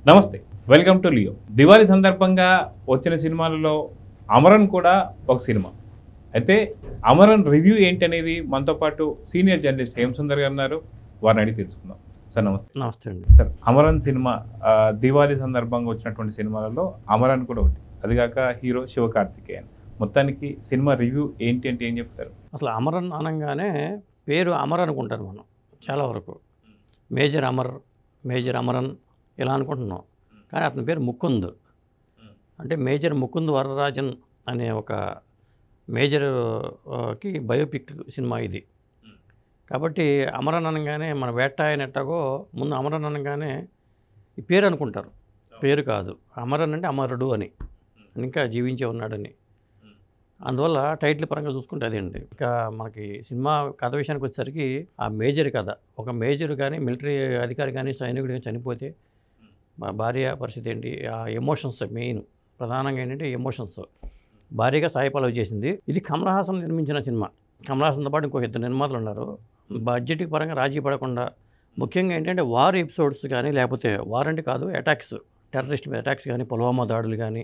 నమస్తే welcome to Leo Diwali సందర్భంగా వచ్చిన సినిమాలలో అమరన్ కూడా ఒక సినిమా అయితే అమరన్ రివ్యూ ఏంటి అనేది మనతో పాటు సీనియర్ జర్నలిస్ట్ హేమ్ సుందర్ గారు ఉన్నారు వారిని అడిగి తెలుసుకుందాం సార్ నమస్తే నమస్తే అండి సార్ అమరన్ సినిమా ఆ, దివాళీ సందర్భంగా వచ్చినటువంటి సినిమాలలో అమరన్ కూడా ఒకటి అదిగాక హీరో శివకార్తికేయన్ మొత్తానికి సినిమా రివ్యూ ఏంటి అంటే ఏం చెప్తారు అసలు అమరన్ అనగానే పేరు అమర్ అనుకుంటారు మనం చాలా వరకు మేజర్ అమర్ మేజర్ అమరన్ ఇలా అనుకుంటున్నాం కానీ అతని పేరు ముకుంద్ అంటే మేజర్ ముకుంద్ వరరాజన్ అనే ఒక మేజర్ ఆ, కి బయోపిక్ సినిమా ఇది కాబట్టి అమరన్ అనగానే మన వేట అయినట్టగో ముందు అమరన్ అనగానే ఈ పేరు అనుకుంటారు పేరు కాదు అమరన్ అంటే అమరుడు అని ఇంకా జీవించే ఉన్నాడని అందువల్ల టైటిల్ పరంగా చూసుకుంటే అదే అండి ఇంకా మనకి సినిమా కథ విషయానికి వచ్చేసరికి ఆ మేజర్ కథ ఒక మేజర్ కానీ మిలిటరీ అధికారి కానీ సైనికుడు కానీ చనిపోతే మా భార్య పరిస్థితి ఏంటి ఆ ఎమోషన్స్ మెయిన్ ప్రధానంగా ఏంటంటే ఎమోషన్స్ భారీగా సాయపలవి చేసింది ఇది కమల్ హాసన్ నిర్మించిన సినిమా కమల్ హాసన్తో పాటు ఇంకొక ఇద్దరు నిర్మాతలు ఉన్నారు బడ్జెట్ పరంగా రాజీ పడకుండా ముఖ్యంగా ఏంటంటే వార్ ఎపిసోడ్స్ కానీ లేకపోతే వార్ అంటే కాదు అటాక్స్ టెర్రరిస్ట్ మీద అటాక్స్ కానీ పుల్వామా దాడులు కానీ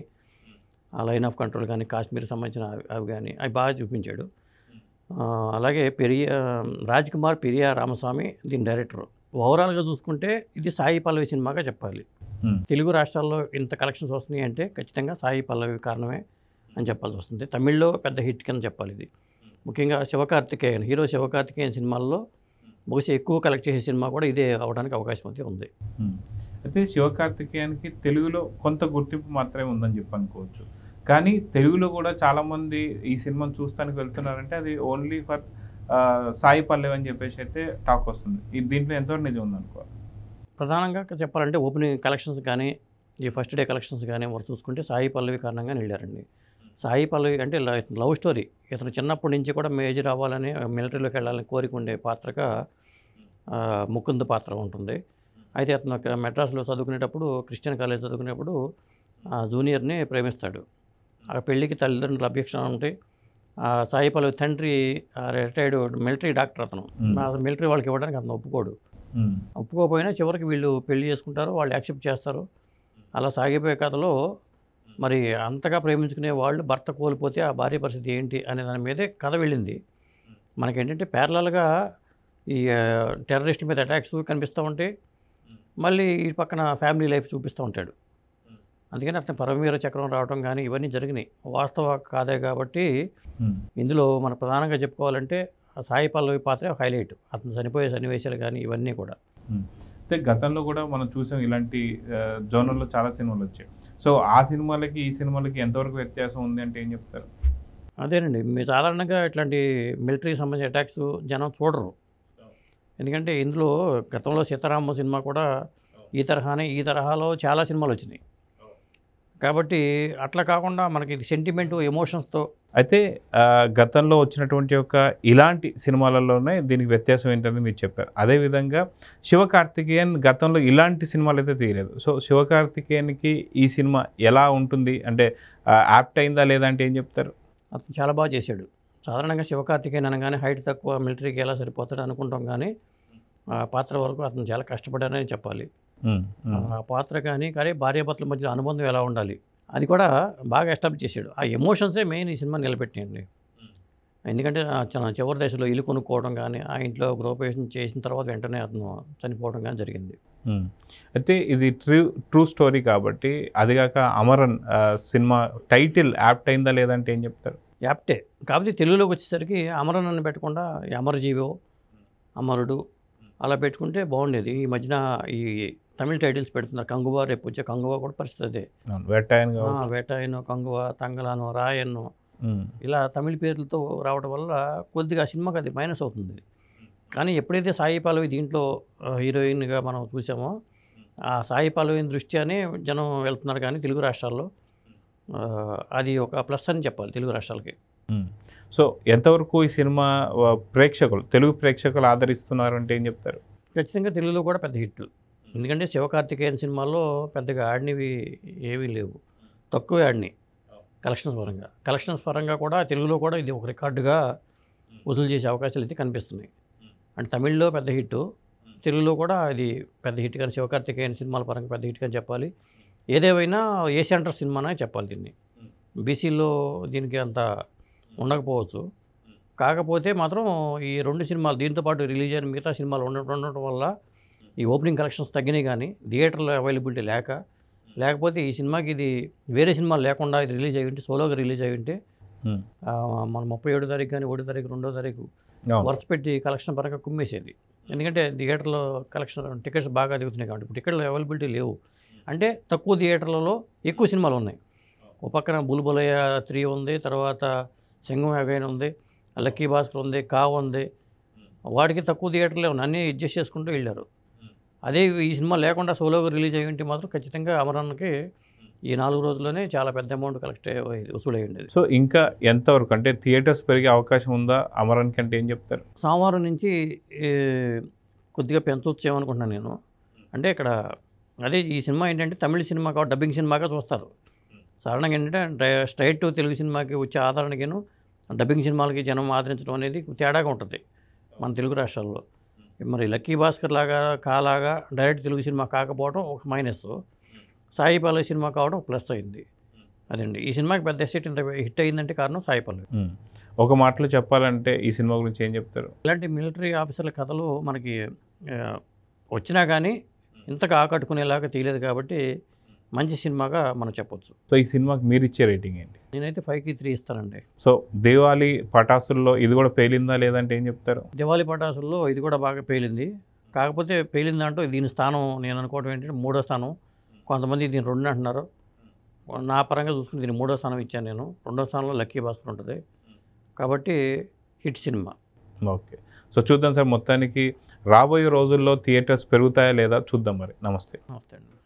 ఆ లైన్ ఆఫ్ కంట్రోల్ కానీ కాశ్మీర్ సంబంధించిన అవి- అవి కానీ అవి బాగా చూపించాడు ఆ, అలాగే పెరియ రాజ్ కుమార్ పెరియా రామస్వామి దీని డైరెక్టర్ ఓవరాల్గా చూసుకుంటే ఇది సాయి పల్లవి సినిమాగా చెప్పాలి Hmm. తెలుగు రాష్ట్రాల్లో ఇంత కలెక్షన్స్ వస్తున్నాయి అంటే ఖచ్చితంగా సాయి పల్లవి కారణమే అని చెప్పాల్సి వస్తుంది తమిళ్లో పెద్ద హిట్ కింద చెప్పాలి ఇది ముఖ్యంగా శివకార్తికేయన్ హీరో శివకార్తికేయన్ సినిమాల్లో బహుశా ఎక్కువ కలెక్ట్ చేసే సినిమా కూడా ఇదే అవడానికి అవకాశం అయితే ఉంది ఉమ్. అయితే శివకార్తికేయన్కి తెలుగులో కొంత గుర్తింపు మాత్రమే ఉందని చెప్పి అనుకోవచ్చు కానీ తెలుగులో కూడా చాలా మంది ఈ సినిమాను చూస్తానికి వెళ్తున్నారంటే అది ఓన్లీ ఫర్ సాయి పల్లెవ్ అని చెప్పేసి అయితే టాక్ వస్తుంది ఇది దీంట్లో ఎంతవరకు నిజం ఉంది అనుకో ప్రధానంగా చెప్పాలంటే ఓపెనింగ్ కలెక్షన్స్ కానీ ఈ ఫస్ట్ డే కలెక్షన్స్ కానీ వారు చూసుకుంటే సాయి పల్లవి కారణంగా వెళ్ళారండి సాయి పల్లవి అంటే ల- లవ్ స్టోరీ ఇతను చిన్నప్పటి నుంచి కూడా మేజర్ అవ్వాలని మిలిటరీలోకి వెళ్ళాలని కోరిక ఉండే పాత్రగా ఆ, ముకుంద్ పాత్ర ఉంటుంది అయితే అతను ఒక మెడ్రాస్లో చదువుకునేటప్పుడు క్రిస్టియన్ కాలేజ్ చదువుకునేటప్పుడు ఆ జూనియర్ని ప్రేమిస్తాడు ఆ పెళ్ళికి తల్లిదండ్రుల అభ్యక్షణ ఉంటే ఆ సాయి పల్లవి తండ్రి రిటైర్డ్ మిలిటరీ డాక్టర్ అతను Hmm. అతను మిలిటరీ వాళ్ళకి ఇవ్వడానికి అతను ఒప్పుకోడు ఉమ్. ఒప్పుకోకపోయినా చివరికి వీళ్ళు పెళ్లి చేసుకుంటారు వాళ్ళు యాక్సెప్ట్ చేస్తారు అలా సాగిపోయే కథలో మరి అంతగా ప్రేమించుకునే వాళ్ళు భర్త కోల్పోతే ఆ భార్య పరిస్థితి ఏంటి అనే దాని మీదే కథ వెళ్ళింది మనకేంటంటే ప్యారలల్గా ఈ టెర్రరిస్ట్ మీద అటాక్స్ కనిపిస్తూ ఉంటే మళ్ళీ ఈ పక్కన ఫ్యామిలీ లైఫ్ చూపిస్తూ ఉంటాడు అందుకని అతను పరమవీర చక్రం రావడం కానీ ఇవన్నీ జరిగినాయి వాస్తవ కాదే కాబట్టి ఉమ్. ఇందులో మన ప్రధానంగా చెప్పుకోవాలంటే ఆ సాయి పల్లవి పాత్ర హైలైట్ అతను చనిపోయే సన్నివేశాలు కానీ ఇవన్నీ కూడా ఉమ్. అయితే గతంలో కూడా మనం చూసాం ఇలాంటి జోనర్లో చాలా సినిమాలు వచ్చాయి సో ఆ సినిమాలకి ఈ సినిమాలకి ఎంతవరకు వ్యత్యాసం ఉంది అంటే ఏం చెప్తారు అదేనండి మీరు సాధారణంగా ఇట్లాంటి మిలిటరీకి సంబంధించిన అటాక్స్ జనం చూడరు ఎందుకంటే ఇందులో గతంలో సీతారామ సినిమా కూడా ఈ తరహానే ఈ తరహాలో చాలా సినిమాలు వచ్చినాయి కాబట్టి అట్లా కాకుండా మనకి సెంటిమెంట్ ఎమోషన్స్తో అయితే ఆ, గతంలో వచ్చినటువంటి యొక్క ఇలాంటి సినిమాలలోనే దీనికి వ్యత్యాసం ఏంటని మీరు చెప్పారు అదేవిధంగా శివకార్తికేయన్ గతంలో ఇలాంటి సినిమాలు అయితే తీయలేదు సో శివకార్తికేయన్కి ఈ సినిమా ఎలా ఉంటుంది అంటే యాప్ట్ అయిందా లేదా అంటే ఏం చెప్తారు అతను చాలా బాగా చేశాడు సాధారణంగా శివకార్తికేయన్ అనగానే హైట్ తక్కువ మిలిటరీకి ఎలా సరిపోతాడు అనుకుంటాం కానీ ఆ పాత్ర వరకు అతను చాలా కష్టపడారని చెప్పాలి ఉమ్, ఉమ్, ఆ పాత్ర కానీ కానీ భార్యాభర్తల మధ్య అనుబంధం ఎలా ఉండాలి అది కూడా బాగా ఎస్టాబ్లిష్ చేశాడు ఆ ఎమోషన్సే మెయిన్ ఈ సినిమా నిలబెట్టింది ఎందుకంటే ఆ చ- చివరి దశలో ఇల్లు కొనుక్కోవడం కానీ ఆ ఇంట్లో గృహప్రవేశం చేసిన తర్వాత వెంటనే అతను చనిపోవడం కానీ జరిగింది ఉమ్. అయితే ఇది ట్రూ ట్రూ స్టోరీ కాబట్టి అదిగాక అమరన్ ఆ, సినిమా టైటిల్ యాప్ట్ అయిందా లేదంటే ఏం చెప్తారు యాప్టే కాకపోతే తెలుగులోకి వచ్చేసరికి అమరన్ అని పెట్టకుండా ఈ అమరజీవో అమరుడు అలా పెట్టుకుంటే బాగుండేది ఈ మధ్యన ఈ తమిళ టైటిల్స్ పెడుతున్నారు కంగువా రేపు వచ్చే కంగువా కూడా పరిస్థితి అదే అవును వెట్టాయన్ ఆ, కావచ్చు వేటాయను కంగువ తంగలాను రాయన్ను ఉమ్, ఇలా తమిళ పేర్లతో రావడం వల్ల కొద్దిగా ఆ సినిమాకి అది మైనస్ అవుతుంది కానీ ఎప్పుడైతే సాయి పల్లవి దీంట్లో ఆ, హీరోయిన్గా మనం చూసామో ఆ సాయి పల్లవిని దృష్ట్యానే జనం వెళ్తున్నారు కానీ తెలుగు రాష్ట్రాల్లో ఆ, అది ఒక ప్లస్ అని చెప్పాలి తెలుగు రాష్ట్రాలకి ఉమ్. సో ఎంతవరకు ఈ సినిమా ఆ, ప్రేక్షకులు తెలుగు ప్రేక్షకులు ఆదరిస్తున్నారు అంటే ఏం చెప్తారు ఖచ్చితంగా తెలుగులో కూడా పెద్ద హిట్ ఎందుకంటే శివకార్తికేయన్ సినిమాల్లో పెద్దగా ఆడినవి ఏమీ లేవు తక్కువే ఆడినాయి కలెక్షన్స్ పరంగా కలెక్షన్స్ పరంగా కూడా తెలుగులో కూడా ఇది ఒక రికార్డుగా వసూలు చేసే అవకాశాలు అయితే కనిపిస్తున్నాయి అంటే తమిళ్లో పెద్ద హిట్ తెలుగులో కూడా ఇది పెద్ద హిట్ కానీ శివకార్తికేయన్ సినిమాల పరంగా పెద్ద హిట్ కానీ చెప్పాలి ఏదేమైనా ఏ సెంటర్ సినిమానే చెప్పాలి దీన్ని బీసీలో దీనికి అంత ఉండకపోవచ్చు కాకపోతే మాత్రం ఈ రెండు సినిమాలు దీంతో పాటు రిలీజ్ అయిన మిగతా సినిమాలు ఉండటం ఉండటం వల్ల ఈ ఓపెనింగ్ కలెక్షన్స్ తగ్గినాయి కానీ థియేటర్లో అవైలబిలిటీ లేక లేకపోతే ఈ సినిమాకి ఇది వేరే సినిమాలు లేకుండా ఇది రిలీజ్ అయ్యి ఉంటే సోలోగా రిలీజ్ అయ్యి ఉంటే ఉమ్. ఆ, మన ముప్పై ఏడు తారీఖు కానీ ఒకటో తారీఖు రెండో తారీఖు అవును. వరుస పెట్టి కలెక్షన్ పరంగా కుమ్మేసేది ఎందుకంటే థియేటర్లో కలెక్షన్ టికెట్స్ బాగా దిగుతున్నాయి కాబట్టి ఇప్పుడు టికెట్లు అవైలబిలిటీ లేవు అంటే తక్కువ థియేటర్లలో ఎక్కువ సినిమాలు ఉన్నాయి ఒక పక్కన బుల్బులయ్య త్రీ ఉంది తర్వాత సింగం అగైన్ ఉంది లక్కీ భాస్కర్ ఉంది కా ఉంది వాడికి తక్కువ థియేటర్లే ఉన్నాయి అన్నీ అడ్జస్ట్ చేసుకుంటూ వెళ్ళారు అదే ఈ సినిమా లేకుండా సోలోగా రిలీజ్ అయ్యి ఉంటే మాత్రం ఖచ్చితంగా అమరాన్కి ఈ నాలుగు రోజుల్లోనే చాలా పెద్ద అమౌంట్ కలెక్ట్ అయ్యి వసూలై ఉండేది సో ఇంకా ఎంతవరకు అంటే థియేటర్స్ పెరిగే అవకాశం ఉందా అమరానికి అంటే ఏం చెప్తారు సోమవారం నుంచి ఏ, కొద్దిగా పెంచవచ్చేమనుకుంటున్నాను నేను అంటే ఇక్కడ అదే ఈ సినిమా ఏంటంటే తమిళ సినిమా కాబట్టి డబ్బింగ్ సినిమాగా చూస్తారు సాధారణంగా ఏంటంటే డై- స్ట్రైట్ టు తెలుగు సినిమాకి వచ్చే ఆదరణకిను డబ్బింగ్ సినిమాలకి జనం ఆదరించడం అనేది తేడాగా ఉంటుంది మన తెలుగు రాష్ట్రాల్లో మరి లక్కీ భాస్కర్ లాగా కాలాగా డైరెక్ట్ తెలుగు సినిమా కాకపోవడం ఒక మైనస్ సాయి పల్లవి సినిమా కావడం ప్లస్ అయింది అదండి ఈ సినిమాకి పెద్ద ఎస్టేట్ ఇంత హిట్ అయిందంటే కారణం సాయి పల్లవి ఉమ్. ఒక మాటలో చెప్పాలంటే ఈ సినిమా గురించి ఏం చెప్తారు ఇలాంటి మిలిటరీ ఆఫీసర్ల కథలు మనకి ఆ, వచ్చినా కానీ ఇంతగా ఆకట్టుకునేలాగా తీయలేదు కాబట్టి మంచి సినిమాగా మనం చెప్పొచ్చు సో ఈ సినిమాకి మీరు ఇచ్చే రేటింగ్ ఏంటి నేనైతే ఫైవ్కి త్రీ ఇస్తానండి సో దేవాలి పటాసుల్లో ఇది కూడా పేలిందా లేదంటే ఏం చెప్తారు దివాళీ పటాసుల్లో ఇది కూడా బాగా పేలింది కాకపోతే పేలిన దాంట్లో దీని స్థానం నేను అనుకోవడం ఏంటంటే మూడో స్థానం కొంతమంది దీని రెండు అంటున్నారు నా పరంగా చూసుకుని దీన్ని మూడో స్థానం ఇచ్చాను నేను రెండో స్థానంలో లక్కీ భాస్కర్ ఉంటుంది కాబట్టి హిట్ సినిమా ఓకే సో చూద్దాం సార్ మొత్తానికి రాబోయే రోజుల్లో థియేటర్స్ పెరుగుతాయా లేదా చూద్దాం మరి నమస్తే నమస్తే అండి